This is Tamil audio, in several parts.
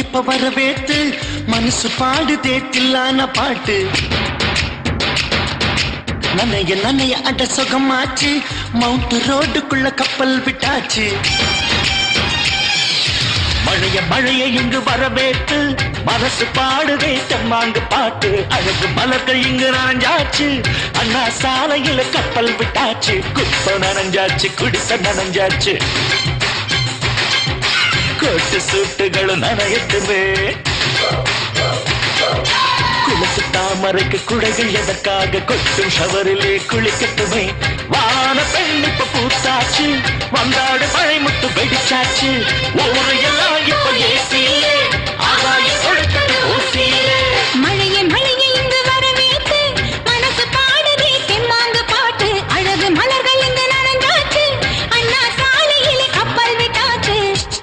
இப்ப வரவேத்து மனசு பாடுதே தில்லான பாட்டு நனைய நனைய அட சுகமாச்சு மவுண்ட் ரோடுக்குள்ள கப்பல் விட்டாச்சு மழைய மழைய இங்கு வரவேற்று மனசு பாடுவே தெம்மாங்கு பாட்டு அழகு மலர்கள் இங்கு நனைஞ்சாச்சு அண்ணா சாலையில கப்பல் விட்டாச்சு குப்பை நனைஞ்சாச்சு குடிசை நனைஞ்சாச்சு கோட்டு சூட்டுகளும் நனையட்டுமே குளத்து தாமரைக்கு குடைகள் எதற்காக கொட்டும் ஷவரிலே குளிக்கட்டுமே வான பெண் இப்ப பூத்தாச்சு வந்தாடு மழை முத்து வெடிச்சாச்சு ஊரு எல்லாம் இப்ப ஏசியிலே ஆகாய கொழுக்கட்டு ஊசியிலே மழையே மழையே இங்கு வரவேற்று மனசு பாடுதே தெம்மாங்கு பாட்டு அழகு மலர்கள் இங்கு நனைஞ்சாச்சு அண்ணா சாலையிலே கப்பல் விட்டாச்சு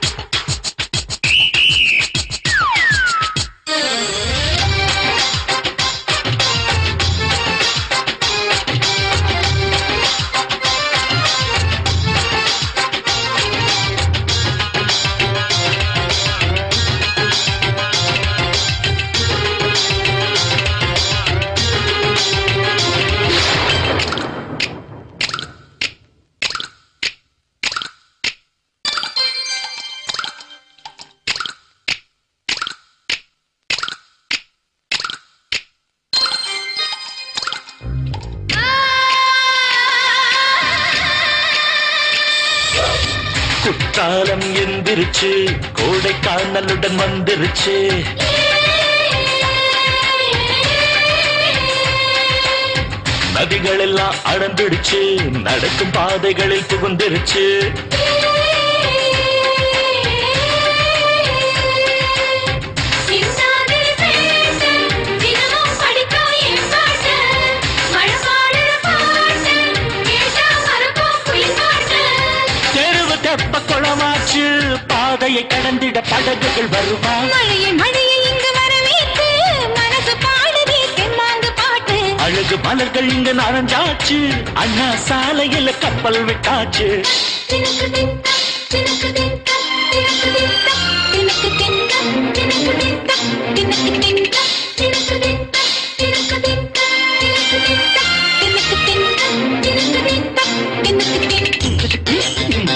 குற்றாலம் எந்திருச்சு கோடைக்கானலுடன் வந்துருச்சு நதிகள் எல்லாம் அடர்ந்துடுச்சு நடக்கும் பாதைகளில் புகுந்துருச்சு சிந்தாதிரி பேட்டு, தினமும் படிக்கும் என் பாட்டு. மழை பாடுற பாட்டு, கேட்டா மறக்கும் குயில் பாட்டு. தெருவு தெப்ப குளமாச்சு பாதையை கடந்திட படகுகள் வருமா மழையே மழையே இங்கு வரவேற்று மனசு பாடுதே தெம்மாங்கு பாட்டு அழகு மலர்கள் இங்கு நனைஞ்சாச்சு அண்ணா சாலையில கப்பல் விட்டாச்சு தினக்கு தின்தா, தினக்கு தின்தா, தினக்கு தின்தா, தினக்கு தின்தா, தினக்கு தின்தா, தினக்கு தின்தா, தினக்கு தின்தா, தினக்கு தின்தா, தினக்கு தின்தா, தினக்கு தின்தா, தினக்கு தின்தா, தினக்கு தின்தா.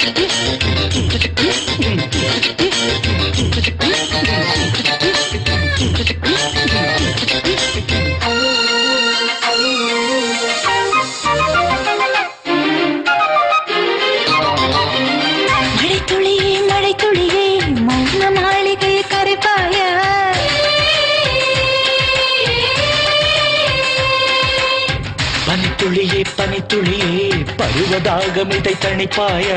மழை துளியே மழை துளியே மௌன மாளிகை கரைப்பாய பனித்துளியே பனித்துளியே பருவதாகம் இதை தணிப்பாயா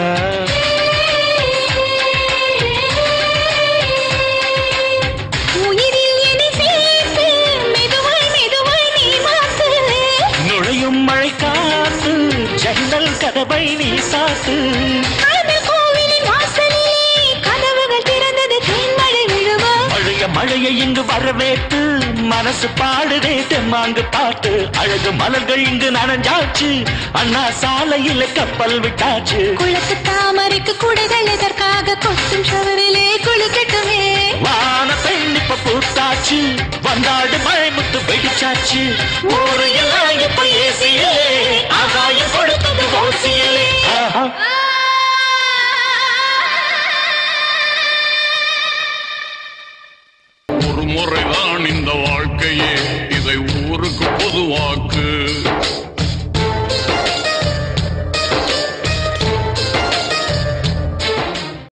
உயிரில் என்னை சேர்த்து மெதுவாய் மெதுவாய் நீ மாத்து நுழையும் மழை காத்து ஜன்னல் கதவை நீ சாத்து காதல் கோவிலின் வாசலிலே கதவுகள் திறந்தது தேன்மழை விழுமா மழைய மழைய இங்கு வரவேற்று மனசு பாடுதே தெம்மாங்கு பாட்டு அழகு மலர்கள் இங்கு நனைஞ்சாச்சு அண்ணா சாலையில கப்பல் விட்டாச்சு குளத்து தாமரைக்கு குடைகள் எதற்காக கொத்தும் ஷவரிலே குளிக்கட்டுமே வான பெண் இப்ப பூத்தாச்சு வந்தாடு மழை முத்து வெடிச்சாச்சு ஊரு எல்லாம் இப்ப ஏசியிலே ஆகாயம் கொடுத்தது ஓசியிலே ஆஹா. ஒரு முறைதான் இந்த வாழ்க்கை